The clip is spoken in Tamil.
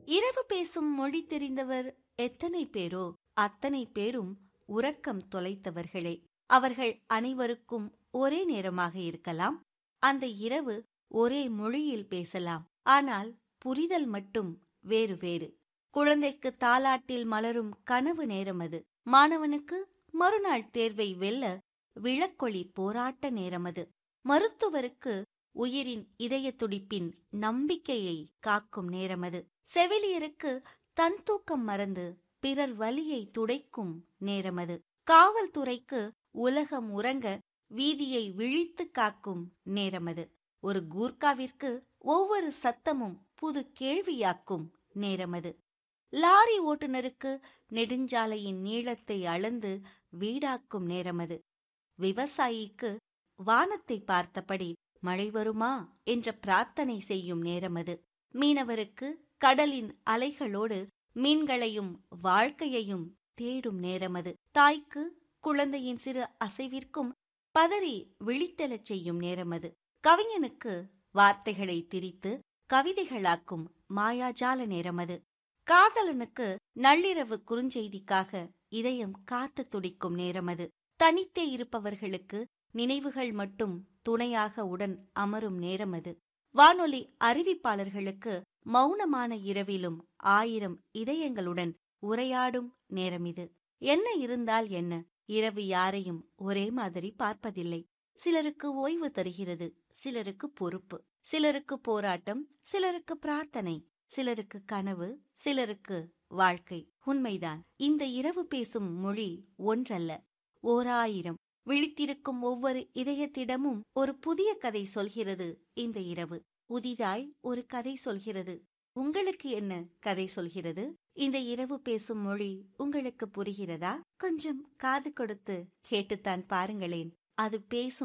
இரவு பேசும் மொழி தெரிந்தவர் எத்தனை பேரோ அத்தனை பேரும் உறக்கம் தொலைத்தவர்களே அவர்கள் அனைவருக்கும் ஒரே நேரமாக இருக்கலாம் அந்த இரவு ஒரே மொழியில் பேசலாம் ஆனால் புரிதல் மட்டும் வேறு வேறு குழந்தைக்கு தாலாட்டில் மலரும் கனவு நேரம் அது மாணவனுக்கு மறுநாள் தேர்வை வெல்ல விளக்கொளி போராட்ட நேரம் அது மருத்துவருக்கு உயிரின் இதய துடிப்பின் நம்பிக்கையை காக்கும் நேரம் அது செவிலியருக்கு தன் தூக்கம் மறந்து பிறர் வலியை துடைக்கும் நேரம் அது காவல்துறைக்கு உலகம் உறங்க வீதியை விழித்து காக்கும் நேரம் அது ஒரு கூர்காவிற்கு ஒவ்வொரு சத்தமும் புது கேள்வியாக்கும் நேரம் அது லாரி ஓட்டுநருக்கு நெடுஞ்சாலையின் நீளத்தை அளந்து வீடாக்கும் நேரம் அது விவசாயிக்கு வானத்தை பார்த்தபடி மழை வருமா என்ற பிரார்த்தனை செய்யும் நேரம் அது மீனவருக்கு கடலின் அலைகளோடு மீன்களையும் வாழ்க்கையையும் தேடும் நேரம் அது தாய்க்கு குழந்தையின் சிறு அசைவிற்கும் பதறி விழித்தெழச் செய்யும் நேரம் அது கவிஞனுக்கு வார்த்தைகளை திரித்து கவிதைகளாக்கும் மாயாஜால நேரம் அது காதலனுக்கு நள்ளிரவு குறுஞ்செய்திக்காக இதயம் காத்து துடிக்கும் நேரம் அது தனித்தே இருப்பவர்களுக்கு நினைவுகள் மட்டும் துணையாக உடன் அமரும் நேரம் அது வானொலி அறிவிப்பாளர்களுக்கு மௌனமான இரவிலும் ஆயிரம் இதயங்களுடன் உரையாடும் நேரம் இது என்ன இருந்தால் என்ன இரவு யாரையும் ஒரே மாதிரி பார்ப்பதில்லை சிலருக்கு ஓய்வு தருகிறது சிலருக்கு பொறுப்பு சிலருக்கு போராட்டம் சிலருக்கு பிரார்த்தனை சிலருக்கு கனவு சிலருக்கு வாழ்க்கை உண்மைதான் இந்த இரவு பேசும் மொழி ஒன்றல்ல ஓராயிரம் விழித்திருக்கும் ஒவ்வொரு இதயத்திடமும் ஒரு புதிய கதை சொல்கிறது இந்த இரவு புதிதாய் ஒரு கதை சொல்கிறது உங்களுக்கு என்ன கதை சொல்கிறது இந்த இரவு பேசும் மொழி உங்களுக்கு புரிகிறதா கொஞ்சம் காது கொடுத்து கேட்டுத்தான் பாருங்களேன் அது பேசும்